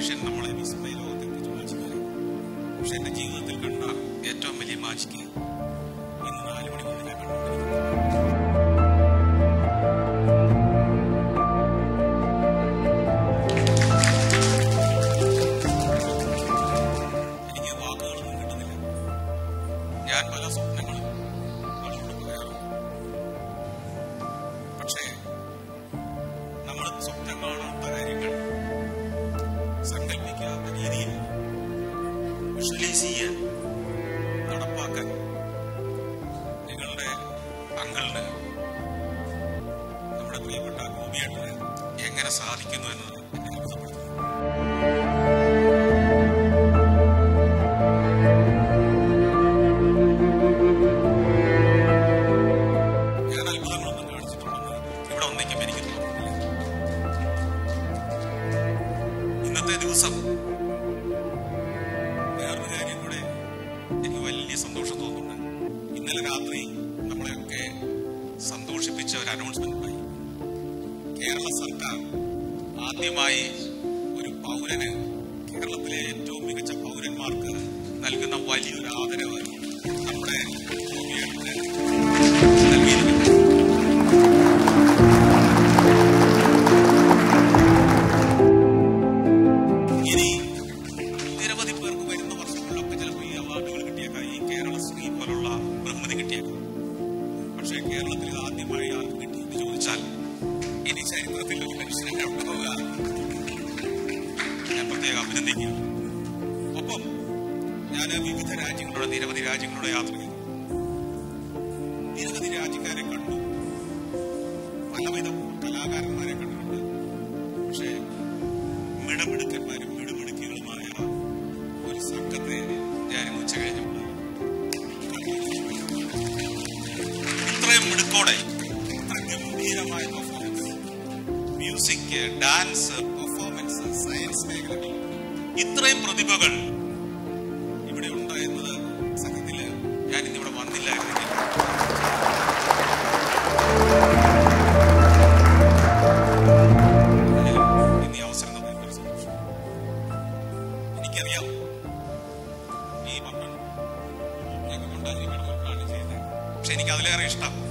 television നമ്മളെ വിസ്മയ ലോകത്തെത്തിച്ചു മാജിക്കാരെ പക്ഷെ എന്റെ ജീവിതത്തിൽ കണ്ട ഏറ്റവും വലിയ മാജിക്ക് ഇന്ന് നാല് മണി മുതൽ ഞാൻ കണ്ടുകൊണ്ടിരിക്കുന്നു എനിക്ക് വാക്കുകളൊന്നും കിട്ടുന്നില്ല ഞാൻ പല സ്വപ്നങ്ങളും പലരോട് പറയാറുണ്ട് പക്ഷേ നമ്മൾ സ്വപ്നം കാണാത്ത കാര്യങ്ങൾ സങ്കല്പിക്കാത്ത രീതിയിൽ വിഷ്വലൈസ് ചെയ്യാൻ നടപ്പാക്കാൻ നിങ്ങളുടെ അങ്കിളിന് നമ്മുടെ പ്രിയപ്പെട്ട ഗോപിയേട്ടന് എങ്ങനെ സാധിക്കുന്നു എന്നത് എന്നെ അത്ഭുതപ്പെടുത്തുന്നു ഞാൻ അത്ഭുതങ്ങളൊന്നും കാണിച്ചിട്ടുണ്ടെന്ന് ഇവിടെ ഒന്നേക്കും എനിക്ക് തോന്നുന്നില്ല ഇന്നത്തെ ദിവസം വേറൊരു കാര്യം കൂടെ എനിക്ക് വലിയ സന്തോഷം തോന്നുന്നുണ്ട് ഇന്നലെ രാത്രി നമ്മളെയൊക്കെ സന്തോഷിപ്പിച്ച ഒരു അനൗൺസ്മെന്റ് ഉണ്ടായി കേരള സർക്കാർ ആദ്യമായി ഒരു പൗരന് കേരളത്തിലെ ഏറ്റവും മികച്ച പൗരന്മാർക്ക് നൽകുന്ന വലിയൊരു ആദരവ് നമ്മുടെ ഭൂമിയേട്ടന് നൽകിയിരിക്കുന്നു ഇനി നിരവധി പേർക്ക് വരുന്ന വർഷങ്ങളിലൊക്കെ ചിലപ്പോൾ ഈ അവാർഡുകൾ കിട്ടിയേക്കാം ഈ കേരള ശ്രീ പോലുള്ള ബഹുമതി കിട്ടിയേക്കാം പക്ഷേ കേരളത്തിൽ ഇത് ആദ്യമായി ആർക്ക് കിട്ടി എന്ന് ചോദിച്ചാൽ ഇനി ചരിത്രത്തിൽ ഒരു മനുഷ്യനെ ഉണ്ടാവുക ഞാൻ പ്രത്യേകം അഭിനന്ദിക്കുക ഒപ്പം ഞാൻ വിവിധ രാജ്യങ്ങളുടെ നിരവധി രാജ്യങ്ങളുടെ യാത്ര ചെയ്തു നിരവധി രാജ്യക്കാരെ കണ്ടു പലവിധ കലാകാരന്മാരെ കണ്ടിട്ടുണ്ട് പക്ഷേ മിടമിടുക്കന്മാരും മിടുമിടുക്കികളുമായ ഒരു സംഘത്തെ ഞാൻ ഇന്ന് ഉച്ച കഴിഞ്ഞപ്പോൾ ഇത്രയും മിടുക്കോടെ ഇത്ര ഗംഭീരമായ performance music dance performance science മേഖലകൾ ഇത്രയും പ്രതിഭകൾ ഇവിടെ ഉണ്ടായിരുന്നത് സത്യത്തില് ഞാൻ ഇന്നിവിടെ വന്നില്ലായിരുന്നെങ്കിൽ ഇന്ന് ഈ അവസരം തന്നതിൽ വളരെ സന്തോഷം എനിക്കറിയാം ഈ മക്കൾ ഞങ്ങൾ കൊണ്ടായിരിക്കണം പ്ലാൻ ചെയ്തത് പക്ഷെ എനിക്ക് അതിലേറെ ഇഷ്ടം